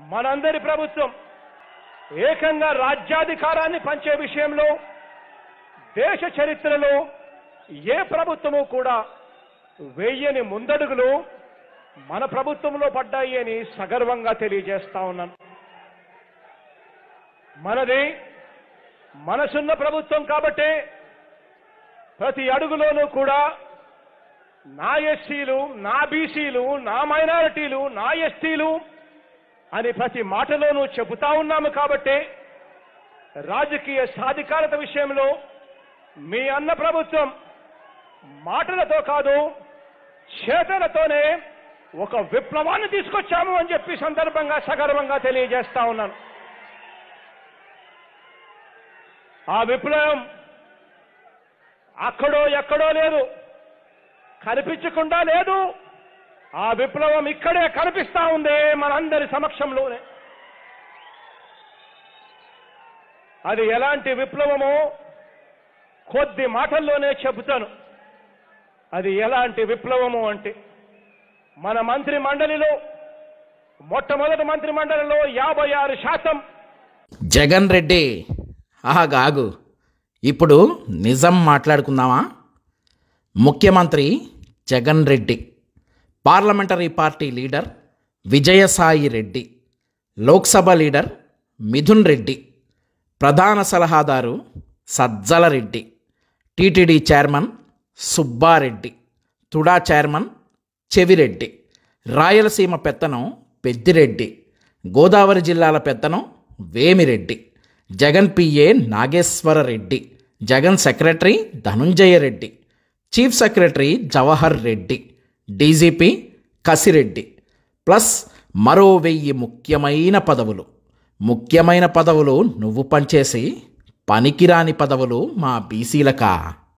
మనందరి ప్రభుత్వం ఏకంగా రాజ్యాధికారాన్ని పంచే విషయంలో దేశ చరిత్రలో ఏ ప్రభుత్వము కూడా వెయ్యని ముందడుగులు మన ప్రభుత్వంలో పడ్డాయి అని సగర్వంగా తెలియజేస్తా ఉన్నాను మనది మనసున్న ప్రభుత్వం కాబట్టే ప్రతి అడుగులోనూ కూడా నా ఎస్సీలు నా బీసీలు నా మైనారిటీలు నా ఎస్టీలు అని ప్రతి మాటలోనూ చెబుతా ఉన్నాము కాబట్టే రాజకీయ సాధికారత విషయంలో మీ అన్న ప్రభుత్వం మాటలతో కాదు చేతలతోనే ఒక విప్లవాన్ని తీసుకొచ్చాము అని చెప్పి సందర్భంగా సగర్వంగా తెలియజేస్తా ఉన్నాను ఆ విప్లవం అక్కడో ఎక్కడో లేదు కనిపించకుండా లేదు ఆ విప్లవం ఇక్కడే కనిపిస్తా ఉంది మనందరి సమక్షంలోనే అది ఎలాంటి విప్లవమో కొద్ది మాటల్లోనే చెబుతాను అది ఎలాంటి విప్లవము అంటే మన మంత్రి మండలిలో మొట్టమొదటి మంత్రి మండలిలో యాభై ఆరు శాతం జగన్ రెడ్డి ఆగాగు ఇప్పుడు నిజం మాట్లాడుకుందామా ముఖ్యమంత్రి Jagan Reddy parliamentary party leader Vijayasai Reddy Lok Sabha leader Mithun Reddy ప్రధాన సలహాదారు Sajjala Reddy TTD chairman Subba Reddy TUDA chairman Chevireddy Rayalaseema పెత్తనం పెద్దిరెడ్డి గోదావరి జిల్లాల పెత్తనం Vemireddy Jagan PA Nageswara Reddy Jagan secretary Dhanunjaya Reddy chief secretary Jawahar Reddy DGP Kasireddy plus మరో వెయ్యి ముఖ్యమైన పదవులు ముఖ్యమైన పదవులు నువ్వు పనిచేసి పనికిరాని పదవులు మా బీసీలకా